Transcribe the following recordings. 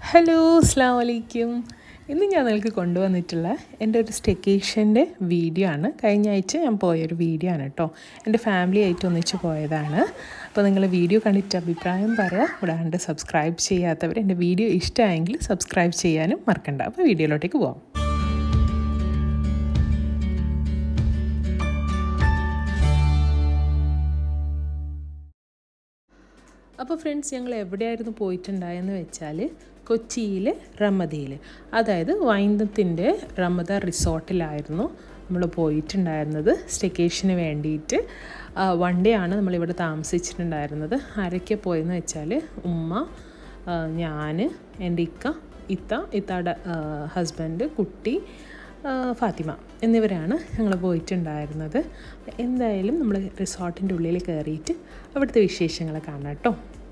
hello അസ്സാം വലൈക്കും ഇന്ന് ഞാൻ നിങ്ങൾക്ക് കൊണ്ടുവന്നിട്ടുള്ള എൻ്റെ ഒരു സ്റ്റെക്കേഷൻ്റെ വീഡിയോ ആണ് കഴിഞ്ഞ ആഴ്ച ഞാൻ പോയൊരു വീഡിയോ ആണ് കേട്ടോ എൻ്റെ ഫാമിലി ആയിട്ട് ഒന്നിച്ച് പോയതാണ് അപ്പോൾ നിങ്ങൾ വീഡിയോ കണ്ടിട്ട് അഭിപ്രായം പറയാം കൂടാണ്ട് സബ്സ്ക്രൈബ് ചെയ്യാത്തവർ എൻ്റെ വീഡിയോ ഇഷ്ടമായെങ്കിൽ സബ്സ്ക്രൈബ് ചെയ്യാനും മറക്കണ്ട അപ്പോൾ വീഡിയോയിലോട്ടേക്ക് പോകാം അപ്പോൾ ഫ്രണ്ട്സ് ഞങ്ങൾ എവിടെയായിരുന്നു പോയിട്ടുണ്ടായെന്ന് വെച്ചാൽ കൊച്ചിയിൽ റമദയിൽ അതായത് വൈന്ദത്തിൻ്റെ റമദ റിസോർട്ടിലായിരുന്നു നമ്മൾ പോയിട്ടുണ്ടായിരുന്നത് സ്റ്റെക്കേഷന് വേണ്ടിയിട്ട് വൺ ഡേ ആണ് നമ്മളിവിടെ താമസിച്ചിട്ടുണ്ടായിരുന്നത് ആരൊക്കെ പോയെന്ന് വെച്ചാൽ ഉമ്മ ഞാൻ എൻ്റെ ഇക്ക ഇത്ത ഇത്തയുടെ ഹസ്ബൻഡ് കുട്ടി ഫാത്തിമ എന്നിവരാണ് ഞങ്ങൾ പോയിട്ടുണ്ടായിരുന്നത് എന്തായാലും നമ്മൾ റിസോർട്ടിൻ്റെ ഉള്ളിൽ കയറിയിട്ട് അവിടുത്തെ വിശേഷങ്ങൾ കാണാം കേട്ടോ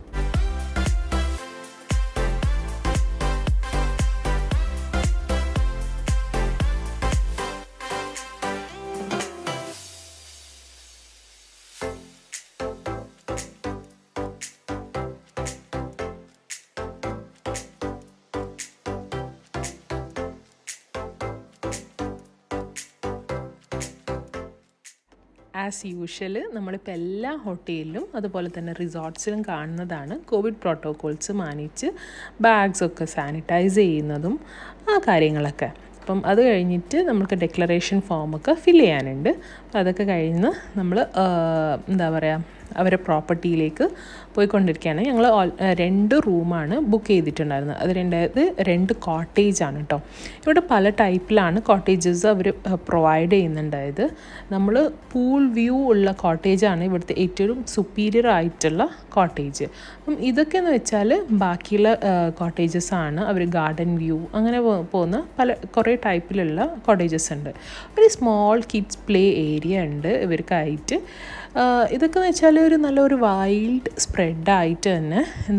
ആസ് യൂഷ്വൽ നമ്മളിപ്പോൾ എല്ലാ ഹോട്ടലിലും അതുപോലെ തന്നെ റിസോർട്ട്സിലും കാണുന്നതാണ് കോവിഡ് പ്രോട്ടോകോൾസ് മാനിച്ച് ബാഗ്സൊക്കെ സാനിറ്റൈസ് ചെയ്യുന്നതും ആ കാര്യങ്ങളൊക്കെ അപ്പം അത് കഴിഞ്ഞിട്ട് നമുക്ക് ഡെക്ലറേഷൻ ഫോമൊക്കെ ഫിൽ ചെയ്യാനുണ്ട് അപ്പോൾ അതൊക്കെ കഴിഞ്ഞ് നമ്മൾ എന്താ പറയുക അവരെ പ്രോപ്പർട്ടിയിലേക്ക് പോയിക്കൊണ്ടിരിക്കുകയാണ് ഞങ്ങൾ രണ്ട് റൂമാണ് ബുക്ക് ചെയ്തിട്ടുണ്ടായിരുന്നത് അത് രണ്ടായത് രണ്ട് കോട്ടേജ് ആണ് കേട്ടോ ഇവിടെ പല ടൈപ്പിലാണ് കോട്ടേജസ് അവർ പ്രൊവൈഡ് ചെയ്യുന്നുണ്ടായത് നമ്മൾ പൂൾ വ്യൂ ഉള്ള കോട്ടേജാണ് ഇവിടുത്തെ ഏറ്റവും സുപ്പീരിയർ ആയിട്ടുള്ള കോട്ടേജ് അപ്പം ഇതൊക്കെയെന്ന് വെച്ചാൽ ബാക്കിയുള്ള കോട്ടേജസ് ആണ് അവർ ഗാർഡൻ വ്യൂ അങ്ങനെ പോകുന്ന പല കുറേ ടൈപ്പിലുള്ള കോട്ടേജസ് ഉണ്ട് ഒരു സ്മോൾ കിഡ്സ് പ്ലേ ഏരിയ ഉണ്ട് ഇവർക്കായിട്ട് ഇതൊക്കെ എന്ന് വെച്ചാൽ ഒരു നല്ലൊരു വൈൽഡ് സ്പ്രെഡായിട്ട് തന്നെ എന്താ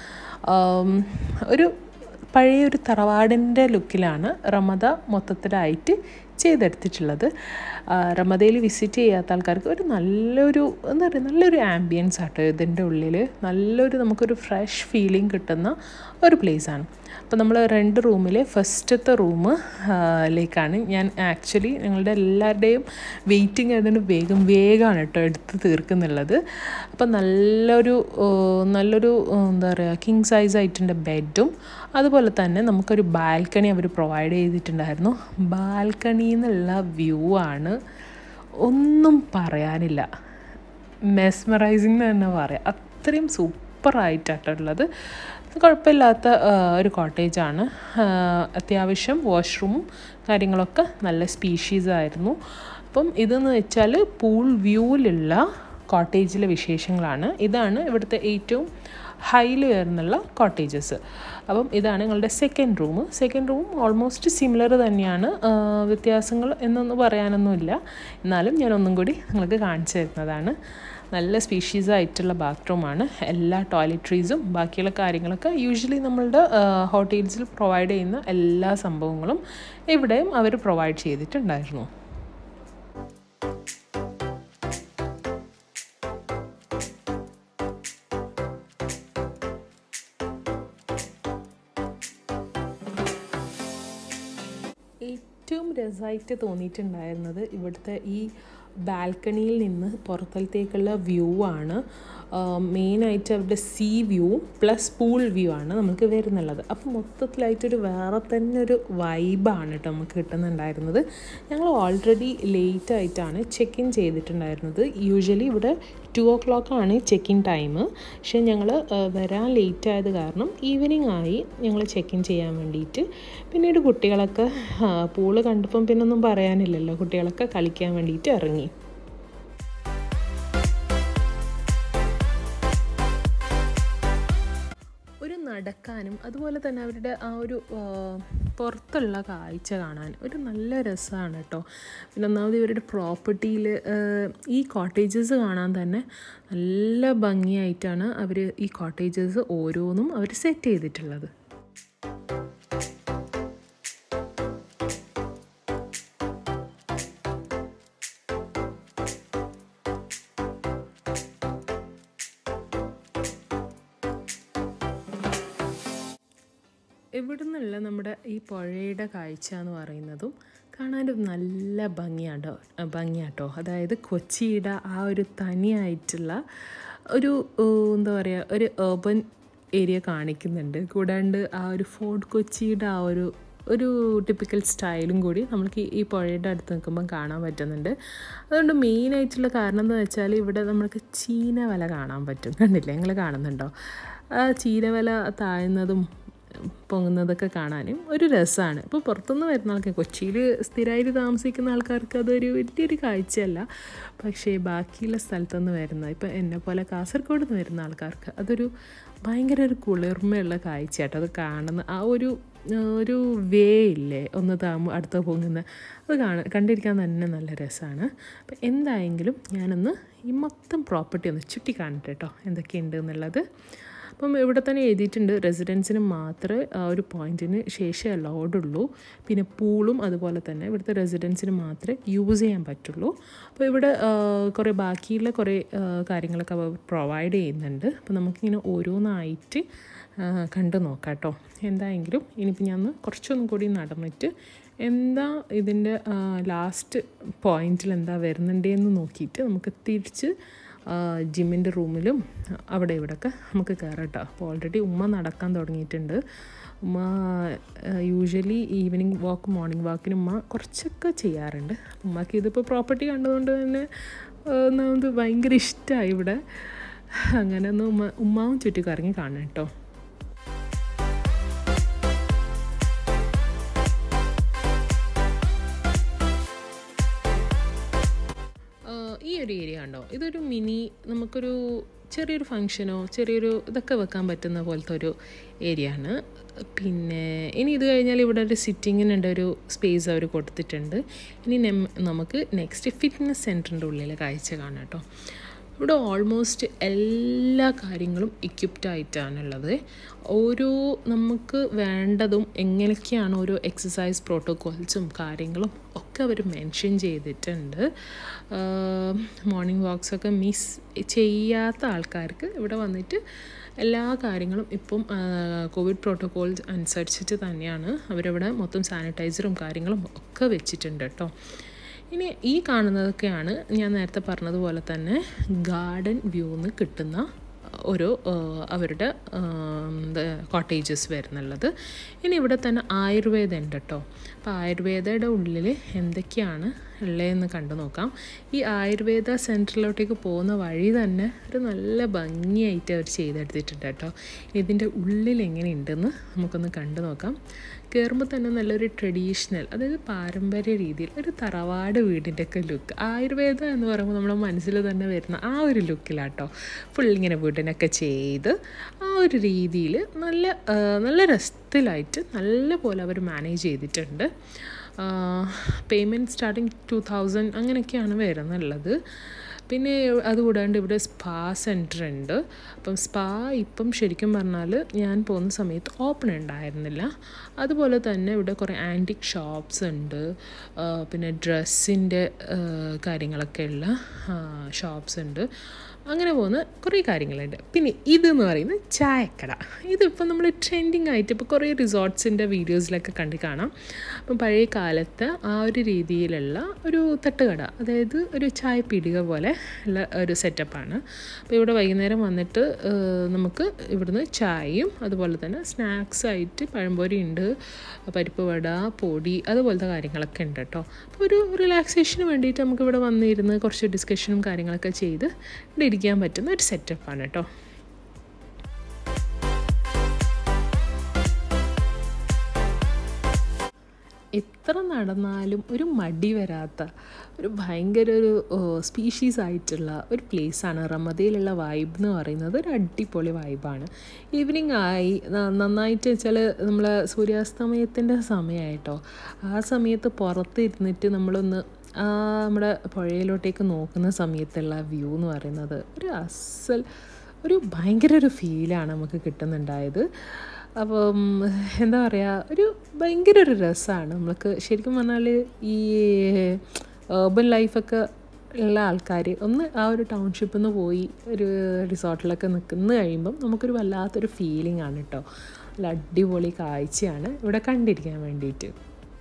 പറയുക ഒരു പഴയ ഒരു തറവാടിൻ്റെ ലുക്കിലാണ് റമദ മൊത്തത്തിലായിട്ട് ചെയ്തെടുത്തിട്ടുള്ളത് റമദയിൽ വിസിറ്റ് ചെയ്യാത്ത ആൾക്കാർക്ക് ഒരു നല്ലൊരു എന്താ പറയുക നല്ലൊരു ആംബിയൻസ് ആട്ടോ ഇതിൻ്റെ ഉള്ളിൽ നല്ലൊരു നമുക്കൊരു ഫ്രഷ് ഫീലിംഗ് കിട്ടുന്ന ഒരു പ്ലേസാണ് അപ്പോൾ നമ്മൾ രണ്ട് റൂമിലെ ഫസ്റ്റത്തെ റൂമിലേക്കാണ് ഞാൻ ആക്ച്വലി ഞങ്ങളുടെ എല്ലാവരുടെയും വെയിറ്റിംഗ് ആയതുകൊണ്ട് വേഗം വേഗമാണ് കേട്ടോ എടുത്ത് തീർക്കുന്നുള്ളത് അപ്പോൾ നല്ലൊരു നല്ലൊരു എന്താ പറയുക കിങ് സൈസ് ആയിട്ടുണ്ട് ബെഡും അതുപോലെ തന്നെ നമുക്കൊരു ബാൽക്കണി അവർ പ്രൊവൈഡ് ചെയ്തിട്ടുണ്ടായിരുന്നു ബാൽക്കണിയിൽ നിന്നുള്ള വ്യൂ ആണ് ഒന്നും പറയാനില്ല മെസ്മറൈസിങ് എന്ന് തന്നെ പറയാം അത്രയും സൂപ്പറായിട്ടാട്ടുള്ളത് കുഴപ്പമില്ലാത്ത ഒരു കോട്ടേജാണ് അത്യാവശ്യം വാഷ്റൂമും കാര്യങ്ങളൊക്കെ നല്ല സ്പീഷീസ് ആയിരുന്നു അപ്പം ഇതെന്ന് വെച്ചാൽ പൂൾ വ്യൂവിലുള്ള കോട്ടേജിലെ വിശേഷങ്ങളാണ് ഇതാണ് ഇവിടുത്തെ ഏറ്റവും ഹൈയിൽ വരുന്നുള്ള കോട്ടേജസ് അപ്പം ഇതാണ് ഞങ്ങളുടെ second room second room almost similar തന്നെയാണ് വ്യത്യാസങ്ങൾ എന്നൊന്നും പറയാനൊന്നുമില്ല എന്നാലും ഞാൻ ഒന്നും കൂടി നിങ്ങൾക്ക് കാണിച്ചു തരുന്നതാണ് നല്ല സ്പീഷീസ് ആയിട്ടുള്ള ബാത്റൂമാണ് എല്ലാ ടോയ്ലറ്ററീസും ബാക്കിയുള്ള കാര്യങ്ങളൊക്കെ യൂഷ്വലി നമ്മളുടെ ഹോട്ടൽസിൽ പ്രൊവൈഡ് ചെയ്യുന്ന എല്ലാ സംഭവങ്ങളും ഇവിടെയും അവർ പ്രൊവൈഡ് ചെയ്തിട്ടുണ്ടായിരുന്നു ഏറ്റവും രസമായിട്ട് തോന്നിയിട്ടുണ്ടായിരുന്നത് ഇവിടുത്തെ ഈ ബാൽക്കണിയിൽ നിന്ന് പുറത്തേക്കുള്ള വ്യൂ ആണ് മെയിനായിട്ട് അവരുടെ sea view plus pool view ആണ് നമുക്ക് വരുന്നുള്ളത് അപ്പോൾ മൊത്തത്തിലായിട്ടൊരു വേറെ തന്നെ ഒരു വൈബാണ് കേട്ടോ നമുക്ക് കിട്ടുന്നുണ്ടായിരുന്നത് ഞങ്ങൾ ഓൾറെഡി ലേറ്റ് ആയിട്ടാണ് ചെക്ക് ഇൻ ചെയ്തിട്ടുണ്ടായിരുന്നത് യൂഷ്വലി ഇവിടെ ടു ഓ ക്ലോക്കാണ് ചെക്ക് ഇൻ ടൈം പക്ഷേ ഞങ്ങൾ വരാൻ ലേറ്റ് ആയത് കാരണം ഈവനിങ് ആയി ഞങ്ങൾ ചെക്ക് ഇൻ ചെയ്യാൻ വേണ്ടിയിട്ട് പിന്നീട് കുട്ടികളൊക്കെ പൂള് കണ്ടപ്പം പിന്നെ ഒന്നും പറയാനില്ലല്ലോ കുട്ടികളൊക്കെ കളിക്കാൻ വേണ്ടിയിട്ട് ഇറങ്ങി ഒരു നടക്കാനും അതുപോലെ തന്നെ അവരുടെ ആ ഒരു പുറത്തുള്ള കാഴ്ച കാണാൻ ഒരു നല്ല രസമാണ് കേട്ടോ പിന്നെ ഒന്നാമത് ഇവരുടെ പ്രോപ്പർട്ടിയിൽ ഈ കോട്ടേജസ് കാണാൻ തന്നെ നല്ല ഭംഗിയായിട്ടാണ് അവർ ഈ കോട്ടേജസ് ഓരോന്നും അവർ സെറ്റ് ചെയ്തിട്ടുള്ളത് ഇവിടെ നിന്നുള്ള നമ്മുടെ ഈ പുഴയുടെ കാഴ്ച എന്ന് പറയുന്നതും കാണാനും നല്ല ഭംഗിയാട്ടോ ഭംഗിയാട്ടോ അതായത് കൊച്ചിയുടെ ആ ഒരു തനിയായിട്ടുള്ള ഒരു ഏഹ്, എന്താ പറയുക ഒരു ഏർബൻ ഏരിയ കാണിക്കുന്നുണ്ട് കൂടാണ്ട് ആ ഒരു ഫോർട്ട് കൊച്ചിയുടെ ആ ഒരു ഒരു ടിപ്പിക്കൽ സ്റ്റൈലും കൂടി നമുക്ക് ഈ- ഈ പുഴയുടെ അടുത്ത് നിൽക്കുമ്പം കാണാൻ പറ്റുന്നുണ്ട് അതുകൊണ്ട് മെയിനായിട്ടുള്ള കാരണം എന്ന് വെച്ചാൽ ഇവിടെ നമുക്ക് ചീനവല കാണാൻ പറ്റും കണ്ടില്ലേ നിങ്ങൾ കാണുന്നുണ്ടോ ആ ചീനവല താഴുന്നതും പൊങ്ങുന്നതൊക്കെ കാണാനും ഒരു രസമാണ് ഇപ്പോൾ പുറത്തുനിന്ന് വരുന്ന ആൾക്കാർ കൊച്ചിയിൽ സ്ഥിരമായിട്ട് താമസിക്കുന്ന ആൾക്കാർക്ക് അതൊരു വലിയൊരു കാഴ്ചയല്ല പക്ഷേ ബാക്കിയുള്ള സ്ഥലത്തുനിന്ന് വരുന്ന ഇപ്പോൾ എന്നെ പോലെ കാസർഗോഡ് നിന്ന് വരുന്ന ആൾക്കാർക്ക് അതൊരു ഭയങ്കര ഒരു കുളിർമയുള്ള കാഴ്ചയാട്ടോ അത് കാണുന്ന ആ ഒരു ആ, ഒരു വേ ഇല്ലേ ഒന്ന് താമ അടുത്ത പൊങ്ങുന്ന അത് കാണ കണ്ടിരിക്കാൻ തന്നെ നല്ല രസമാണ് അപ്പം എന്തായെങ്കിലും ഞാനൊന്ന് ഈ മൊത്തം പ്രോപ്പർട്ടി ഒന്ന് ചുറ്റി കാണട്ടെ കേട്ടോ എന്തൊക്കെയുണ്ട് എന്നുള്ളത് അപ്പം ഇവിടെ തന്നെ എഴുതിയിട്ടുണ്ട് റെസിഡൻസിന് മാത്രമേ ആ ഒരു പോയിന്റിന് ശേഷം അലൗഡ് ഉള്ളൂ പിന്നെ പൂളും അതുപോലെ തന്നെ ഇവിടുത്തെ റെസിഡൻസിന് മാത്രമേ യൂസ് ചെയ്യാൻ പറ്റുള്ളൂ അപ്പോൾ ഇവിടെ ആ, കുറേ ബാക്കിയുള്ള കുറേ ആ, കാര്യങ്ങളൊക്കെ അവർ പ്രൊവൈഡ് ചെയ്യുന്നുണ്ട് അപ്പോൾ നമുക്കിങ്ങനെ ഓരോന്നായിട്ട് ആ, കണ്ടു നോക്കാം കേട്ടോ എന്തായെങ്കിലും ഇനിയിപ്പോൾ ഞാൻ ഒന്ന് കുറച്ചൊന്നും കൂടി നടന്നിട്ട് എന്താ ഇതിൻ്റെ ലാസ്റ്റ് പോയിന്റിൽ എന്താ വരുന്നുണ്ടേന്ന് നോക്കിയിട്ട് നമുക്ക് തിരിച്ച് ജിമ്മിൻ്റെ റൂമിലും അവിടെ ഇവിടെയൊക്കെ നമുക്ക് കയറാം കേട്ടോ അപ്പോൾ ഓൾറെഡി ഉമ്മ നടക്കാൻ തുടങ്ങിയിട്ടുണ്ട് ഉമ്മ യൂഷ്വലി ഈവനിങ് വാക്ക് മോർണിംഗ് വാക്കിന് ഉമ്മ കുറച്ചൊക്കെ ചെയ്യാറുണ്ട് ഉമ്മക്ക് ഇതിപ്പോൾ പ്രോപ്പർട്ടി കണ്ടതുകൊണ്ട് തന്നെ ആ, ഒന്നാമത് ഭയങ്കര ഇഷ്ടമായി ഇവിടെ അങ്ങനെ ഒന്ന് ഉമ്മ ഉമ്മാവും ചുറ്റി കറങ്ങി കാണണം കേട്ടോ ആഹ് ഈ ഒരു ഏരിയ കണ്ടോ ഇതൊരു മിനി നമുക്കൊരു ചെറിയൊരു ഫങ്ഷനോ ചെറിയൊരു ഇതൊക്കെ വെക്കാൻ പറ്റുന്ന പോലത്തെ ഒരു ഏരിയ ആണ് പിന്നെ ഇനി ഇത് കഴിഞ്ഞാൽ ഇവിടെ ഒരു സിറ്റിങ്ങിനുണ്ട് ഒരു സ്പേസ് അവർ കൊടുത്തിട്ടുണ്ട് ഇനി നം- നമുക്ക് നെക്സ്റ്റ് ഫിറ്റ്നസ് സെൻറ്ററിൻ്റെ ഉള്ളിലെ കാഴ്ച കാണാം കേട്ടോ ഇവിടെ ഓൾമോസ്റ്റ് എല്ലാ കാര്യങ്ങളും equipped ആയിട്ടാണുള്ളത് ഓരോ നമുക്ക് വേണ്ടതും എങ്ങനെയൊക്കെയാണ് ഓരോ എക്സസൈസ് പ്രോട്ടോകോൾസും കാര്യങ്ങളും ഒക്കെ അവർ മെൻഷൻ ചെയ്തിട്ടുണ്ട് മോർണിംഗ് വാക്സൊക്കെ മിസ് ചെയ്യാത്ത ആൾക്കാർക്ക് ഇവിടെ വന്നിട്ട് എല്ലാ കാര്യങ്ങളും ഇപ്പം കോവിഡ് പ്രോട്ടോകോൾസ് അനുസരിച്ചിട്ട് തന്നെയാണ് അവരിവിടെ മൊത്തം സാനിറ്റൈസറും കാര്യങ്ങളും ഒക്കെ വെച്ചിട്ടുണ്ട് കേട്ടോ ഇനി ഈ കാണുന്നതൊക്കെയാണ് ഞാൻ നേരത്തെ പറഞ്ഞതുപോലെ തന്നെ ഗാർഡൻ വ്യൂന്ന് കിട്ടുന്ന ഒരു ആ, അവരുടെ കോട്ടേജസ് വരുന്നുള്ളത് ഇനി ഇവിടെ തന്നെ ആയുർവേദം ഉണ്ട് കേട്ടോ അപ്പോൾ ആയുർവേദയുടെ ഉള്ളിൽ എന്തൊക്കെയാണ് ഉള്ളതെന്ന് കണ്ടു നോക്കാം ഈ ആയുർവേദ സെൻറ്ററിലോട്ടേക്ക് പോകുന്ന വഴി തന്നെ ഒരു നല്ല ഭംഗിയായിട്ട് അവർ ചെയ്തെടുത്തിട്ടുണ്ട് കേട്ടോ ഇതിൻ്റെ ഉള്ളിൽ എങ്ങനെയുണ്ടെന്ന് നമുക്കൊന്ന് കണ്ടു നോക്കാം കയറുമ്പോൾ തന്നെ നല്ലൊരു ട്രഡീഷണൽ അതായത് പാരമ്പര്യ രീതിയിൽ ഒരു തറവാട് വീടിൻ്റെ ഒക്കെ ലുക്ക് ആയുർവേദം എന്ന് പറയുമ്പോൾ നമ്മുടെ മനസ്സിൽ തന്നെ വരുന്ന ആ ഒരു ലുക്കിലാട്ടോ ഫുൾ ഇങ്ങനെ വീടിനൊക്കെ ചെയ്ത് ആ ഒരു രീതിയിൽ നല്ല ആ, നല്ല രസത്തിലായിട്ട് നല്ല പോലെ അവർ മാനേജ് ചെയ്തിട്ടുണ്ട് പേയ്മെൻറ്റ് സ്റ്റാർട്ടിങ് ടു തൗസൻഡ് അങ്ങനെയൊക്കെയാണ് വരുന്നുള്ളത് പിന്നെ അതുകൂടാണ്ട് ഇവിടെ സ്പാ സെൻറ്റർ ഉണ്ട് അപ്പം സ്പാ ഇപ്പം ശരിക്കും പറഞ്ഞാൽ ഞാൻ പോകുന്ന സമയത്ത് ഓപ്പൺ ഉണ്ടായിരുന്നില്ല അതുപോലെ തന്നെ ഇവിടെ കുറേ ആൻറ്റിക് ഷോപ്സ് ഉണ്ട് ആ, പിന്നെ ഡ്രസ്സിൻ്റെ കാര്യങ്ങളൊക്കെ ഉള്ള ഷോപ്സ് ഉണ്ട് അങ്ങനെ പോകുന്ന കുറേ കാര്യങ്ങളുണ്ട് പിന്നെ ഇതെന്ന് പറയുന്നത് ചായക്കട ഇതിപ്പോൾ നമ്മൾ ട്രെൻഡിങ് ആയിട്ട് ഇപ്പോൾ കുറേ റിസോർട്ട്സിൻ്റെ വീഡിയോസിലൊക്കെ കണ്ട് കാണാം അപ്പം പഴയ കാലത്ത് ആ ഒരു രീതിയിലുള്ള ഒരു തട്ടുകട അതായത് ഒരു ചായ പീടിക പോലെ ഉള്ള ഒരു സെറ്റപ്പാണ് അപ്പോൾ ഇവിടെ വൈകുന്നേരം വന്നിട്ട് ആ, നമുക്ക് ഇവിടുന്ന് ചായയും അതുപോലെ തന്നെ സ്നാക്സ് ആയിട്ട് പഴംപൊരി ഉണ്ട് പരിപ്പ് വട പൊടി അതുപോലത്തെ കാര്യങ്ങളൊക്കെ ഉണ്ട് കേട്ടോ അപ്പോൾ ഒരു റിലാക്സേഷന് വേണ്ടിയിട്ട് നമുക്ക് ഇവിടെ വന്നിരുന്ന് കുറച്ച് ഡിസ്കഷനും കാര്യങ്ങളൊക്കെ ചെയ്ത് ഇവിടെ ഇരിക്കാൻ പറ്റുന്ന ഒരു സെറ്റപ്പാണ് കേട്ടോ എത്ര നടന്നാലും ഒരു മടി വരാത്ത ഒരു ഭയങ്കര ഒരു സ്പീഷീസ് ആയിട്ടുള്ള ഒരു പ്ലേസാണ് റമദയിലുള്ള വൈബ് എന്ന് പറയുന്നത് ഒരു അടിപൊളി വൈബാണ് ഈവനിങ് ആയി ന- നന്നായിട്ട് വെച്ചാൽ നമ്മൾ സൂര്യാസ്തമയത്തിൻ്റെ സമയമായിട്ടോ ആ സമയത്ത് പുറത്ത് ഇരുന്നിട്ട് നമ്മളൊന്ന് ആ നമ്മുടെ പുഴയിലോട്ടേക്ക് നോക്കുന്ന സമയത്തുള്ള വ്യൂ എന്ന് പറയുന്നത് ഒരു അസൽ ഒരു ഭയങ്കര ഒരു ഫീലാണ് നമുക്ക് കിട്ടുന്നുണ്ടായത് അപ്പം എന്താ പറയുക ഒരു ഭയങ്കര ഒരു രസമാണ് നമുക്ക് ശരിക്കും പറഞ്ഞാൽ ഈ ഏർബൻ ലൈഫൊക്കെ ഉള്ള ആൾക്കാർ ഒന്ന് ആ ഒരു ടൗൺഷിപ്പിൽ നിന്ന് പോയി ഒരു റിസോർട്ടിലൊക്കെ നിൽക്കുന്ന കഴിയുമ്പം നമുക്കൊരു വല്ലാത്തൊരു ഫീലിംഗ് ആണ് കേട്ടോ നല്ല അടിപൊളി കാഴ്ചയാണ് ഇവിടെ കണ്ടിരിക്കാൻ വേണ്ടിയിട്ട്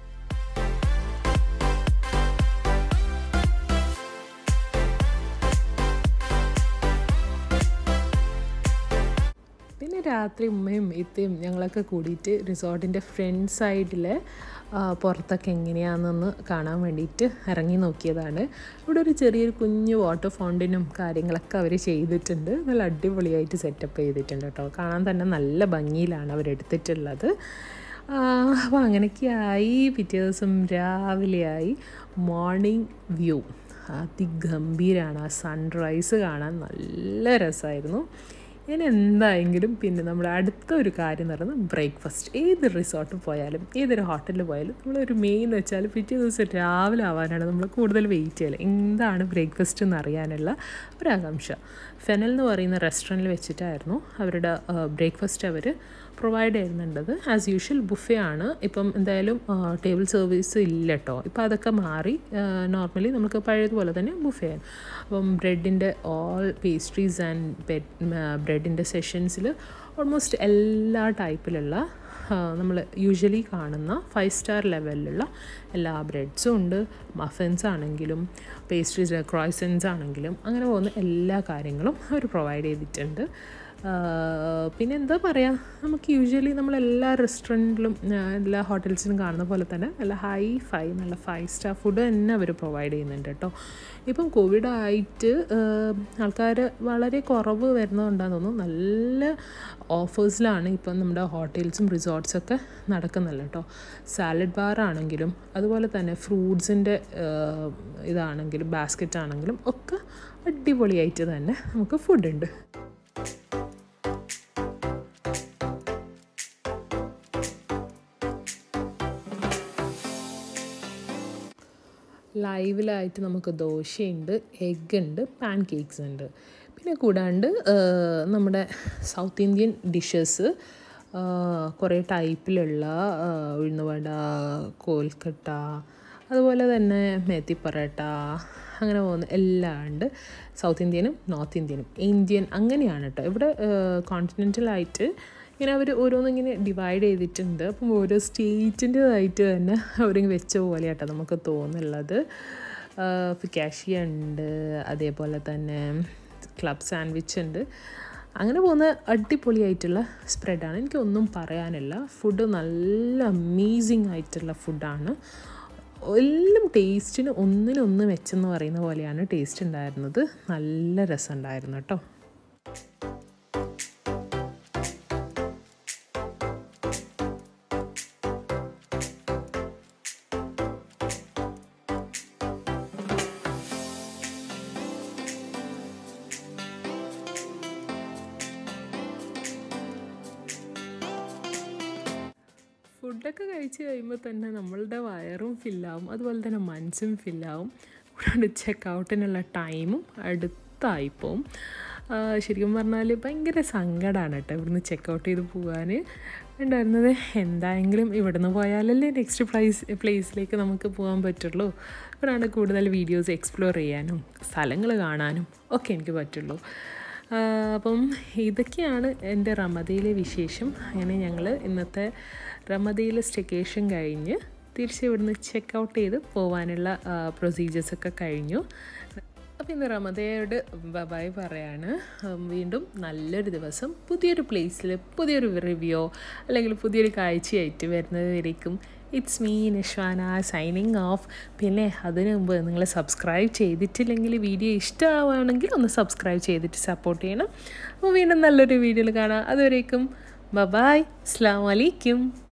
പിന്നെ രാത്രി ഉമ്മയും ഇത്തയും ഞങ്ങളൊക്കെ കൂടിയിട്ട് റിസോർട്ടിൻ്റെ ഫ്രണ്ട് സൈഡിൽ പുറത്തൊക്കെ എങ്ങനെയാണെന്നൊന്ന് കാണാൻ വേണ്ടിയിട്ട് ഇറങ്ങി നോക്കിയതാണ് ഇവിടെ ഒരു ചെറിയൊരു കുഞ്ഞു വാട്ടർ ഫൗണ്ടനും കാര്യങ്ങളൊക്കെ അവർ ചെയ്തിട്ടുണ്ട് നല്ല അടിപൊളിയായിട്ട് സെറ്റപ്പ് ചെയ്തിട്ടുണ്ട് കേട്ടോ കാണാൻ തന്നെ നല്ല ഭംഗിയിലാണ് അവരെടുത്തിട്ടുള്ളത് അപ്പോൾ അങ്ങനെയൊക്കെയായി പിറ്റേ ദിവസം രാവിലെയായി മോർണിംഗ് വ്യൂ അതിഗംഭീരമാണ് ആ സൺറൈസ് കാണാൻ നല്ല രസമായിരുന്നു ഇനി എന്തായെങ്കിലും പിന്നെ നമ്മൾ അടുത്ത ഒരു കാര്യം എന്ന് പറയുന്നത് ബ്രേക്ക്ഫാസ്റ്റ് ഏത് റിസോർട്ടിൽ പോയാലും ഏതൊരു ഹോട്ടലിൽ പോയാലും നമ്മളൊരു മെയിൻ എന്ന് വെച്ചാൽ പിറ്റേ ദിവസം രാവിലെ ആവാനാണ് നമ്മൾ കൂടുതൽ വെയിറ്റ് ചെയ്യല് എന്താണ് ബ്രേക്ക്ഫാസ്റ്റ് എന്ന് അറിയാനുള്ള ഒരാകാംക്ഷ ഫെനൽ എന്ന് പറയുന്ന റെസ്റ്റോറൻറ്റിൽ വെച്ചിട്ടായിരുന്നു അവരുടെ ബ്രേക്ക്ഫാസ്റ്റ് അവർ പ്രൊവൈഡ് ചെയ്യുന്നുണ്ടത് ആസ് യൂഷ്വൽ ബുഫേ ആണ് ഇപ്പം എന്തായാലും ടേബിൾ സർവീസ് ഇല്ല കേട്ടോ ഇപ്പം അതൊക്കെ മാറി നോർമലി നമുക്ക് പഴയതുപോലെ തന്നെ ബുഫേ ആണ് അപ്പം ബ്രെഡിൻ്റെ ഓൾ പേസ്ട്രീസ് ആൻഡ് ബ്രെഡിൻ്റെ സെഷൻസിൽ ഓൾമോസ്റ്റ് എല്ലാ ടൈപ്പിലുള്ള നമ്മൾ യൂഷ്വലി കാണുന്ന ഫൈവ് സ്റ്റാർ ലെവലിലുള്ള എല്ലാ ബ്രെഡ്സും ഉണ്ട് മഫിൻസ് ആണെങ്കിലും പേസ്ട്രീസ് ക്രോയ്സൻസ് ആണെങ്കിലും അങ്ങനെ പോകുന്ന എല്ലാ കാര്യങ്ങളും അവർ പ്രൊവൈഡ് ചെയ്തിട്ടുണ്ട് പിന്നെ എന്താ പറയുക നമുക്ക് യൂഷ്വലി നമ്മൾ എല്ലാ റെസ്റ്റോറൻറ്റിലും എല്ലാ ഹോട്ടൽസിലും കാണുന്ന പോലെ തന്നെ നല്ല ഹൈ ഫൈ നല്ല ഫൈവ് സ്റ്റാർ ഫുഡ് തന്നെ അവർ പ്രൊവൈഡ് ചെയ്യുന്നുണ്ട് കേട്ടോ ഇപ്പം കോവിഡ് ആയിട്ട് ആൾക്കാർ വളരെ കുറവ് വരുന്നതുകൊണ്ടാന്ന് തോന്നുന്നു നല്ല ഓഫേഴ്സിലാണ് ഇപ്പം നമ്മുടെ ഹോട്ടൽസും റിസോർട്ട്സൊക്കെ നടക്കുന്നില്ല കേട്ടോ സാലഡ് ബാർ ആണെങ്കിലും അതുപോലെ തന്നെ ഫ്രൂട്ട്സിൻ്റെ ഇതാണെങ്കിലും ബാസ്ക്കറ്റ് ആണെങ്കിലും ഒക്കെ അടിപൊളിയായിട്ട് തന്നെ നമുക്ക് ഫുഡുണ്ട് ലൈവിലായിട്ട് നമുക്ക് ദോശയുണ്ട് എഗ്ഗ് ഉണ്ട് പാൻ കേക്ക്സ് ഉണ്ട് പിന്നെ കൂടാണ്ട് നമ്മുടെ സൗത്ത് ഇന്ത്യൻ ഡിഷസ് കുറേ ടൈപ്പിലുള്ള ഉഴുന്നുവട കോൽക്കട്ട അതുപോലെ തന്നെ മേത്തി പൊറോട്ട അങ്ങനെ പോകുന്ന എല്ലാം ഉണ്ട് സൗത്ത് ഇന്ത്യനും നോർത്ത് ഇന്ത്യനും ഇന്ത്യൻ അങ്ങനെയാണ് കേട്ടോ ഇവിടെ കോണ്ടിനെൻ്റലായിട്ട് ഇങ്ങനെ അവർ ഓരോന്നിങ്ങനെ ഡിവൈഡ് ചെയ്തിട്ടുണ്ട് അപ്പം ഓരോ സ്റ്റേറ്റിൻ്റെതായിട്ട് തന്നെ അവരിങ്ങനെ വെച്ച പോലെ കേട്ടോ നമുക്ക് തോന്നുന്നുള്ളത് ഫിക്കാഷിയ ഉണ്ട് അതേപോലെ തന്നെ ക്ലബ് സാൻഡ്വിച്ച് ഉണ്ട് അങ്ങനെ പോകുന്ന അടിപൊളിയായിട്ടുള്ള സ്പ്രെഡാണ് എനിക്കൊന്നും പറയാനില്ല ഫുഡ് നല്ല അമേസിങ് ആയിട്ടുള്ള ഫുഡാണ് എല്ലാം ടേസ്റ്റിന് ഒന്നിനൊന്ന് വെച്ചെന്ന് പറയുന്ന പോലെയാണ് ടേസ്റ്റ് ഉണ്ടായിരുന്നത് നല്ല രസം ഉണ്ടായിരുന്നു കേട്ടോ ഫുഡൊക്കെ കഴിച്ച് കഴിയുമ്പോൾ തന്നെ നമ്മളുടെ വയറും ഫില്ലാവും അതുപോലെ തന്നെ മനസ്സും ഫില്ലാവും കൂടാണ്ട് ചെക്കൗട്ടിനുള്ള ടൈമും അടുത്തായിപ്പോവും ശരിക്കും പറഞ്ഞാൽ ഭയങ്കര സങ്കടമാണ് കേട്ടോ ഇവിടുന്ന് ചെക്കൗട്ട് ചെയ്ത് പോകാൻ ഉണ്ടായിരുന്നത് എന്തായെങ്കിലും ഇവിടുന്ന് പോയാലല്ലേ നെക്സ്റ്റ് പ്ലേസ് പ്ലേസിലേക്ക് നമുക്ക് പോകാൻ പറ്റുള്ളൂ ഇവിടെയാണ് കൂടുതൽ വീഡിയോസ് എക്സ്പ്ലോർ ചെയ്യാനും സ്ഥലങ്ങൾ കാണാനും ഒക്കെ എനിക്ക് പറ്റുള്ളൂ അപ്പം ഇതൊക്കെയാണ് എൻ്റെ റമദയിലെ വിശേഷം അങ്ങനെ ഞങ്ങൾ ഇന്നത്തെ റമദയിലെ സ്റ്റെക്കേഷൻ കഴിഞ്ഞ് തിരിച്ച് ഇവിടുന്ന് ചെക്ക് ഔട്ട് ചെയ്ത് പോകാനുള്ള പ്രൊസീജിയേഴ്സൊക്കെ കഴിഞ്ഞു അപ്പോൾ ഇന്ന് റമദയോട് ബൈ പറയാണ് വീണ്ടും നല്ലൊരു ദിവസം പുതിയൊരു പ്ലേസിൽ പുതിയൊരു റിവ്യൂ അല്ലെങ്കിൽ പുതിയൊരു കാഴ്ചയായിട്ട് വരുന്നത് വരേക്കും it's me Nishwana signing off പിന്നെ അതിനു മുമ്പ് നിങ്ങൾ സബ്സ്ക്രൈബ് ചെയ്തിട്ടില്ലെങ്കിൽ വീഡിയോ ഇഷ്ടമാവുകയാണെങ്കിൽ ഒന്ന് സബ്സ്ക്രൈബ് ചെയ്തിട്ട് സപ്പോർട്ട് ചെയ്യണം അപ്പോൾ വീണ്ടും നല്ലൊരു വീഡിയോയിൽ കാണാം അതുവരേക്കും ബ ബായ് അസ്സാം വലൈക്കും